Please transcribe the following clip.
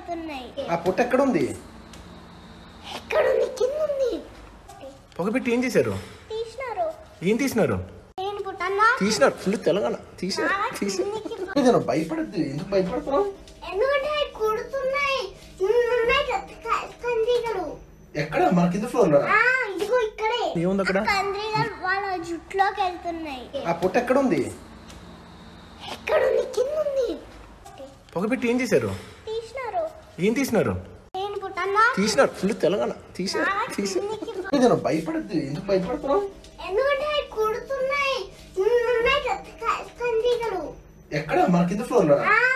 వెళ్తున్నాయి ఆ పొట్ట ఎక్కడ ఉంది ఎక్కడ ఉంది కింద ఉంది పొగపెట్టి ఏం చేశారు తీసినారు ఏం తీసినారు నేను పుట్టన్నా తీసినారు ఫుల్ తెలంగాణ తీసారు ఆ, తీసారు కిందికి నేను భయపడద్దు ఎందుకు భయపడుతున్నావు ఎందుకంటే అవి కుడుతున్నాయి ఉన్నాయి కదా కందిగలు ఎక్కడ మన కింద ఫ్లోర్ లో ఆ ఇదిగో ఇక్కడే ఏముంది అక్కడ కందిగలు వాళ్ళ జుట్టులోకి వెళ్తున్నాయి ఆ పొట్ట ఎక్కడ ఉంది ఎక్కడ ఉంది కింద ఉంది పొగపెట్టి ఏం చేశారు తీసినారు ఏం తీసినారు నేను పుట్టన్నా తీసినారు ఫుల్ తెలంగాణ తీసారు ఆ, తీసారు కిందికి నేను భయపడద్దు ఎందుకు భయపడుతున్నావు ఎందుకంటే అవి కుడుతున్నాయి ఉన్నాయి కదా కందిగలు ఎక్కడ మన కింద ఫ్లోర్ లో ఆ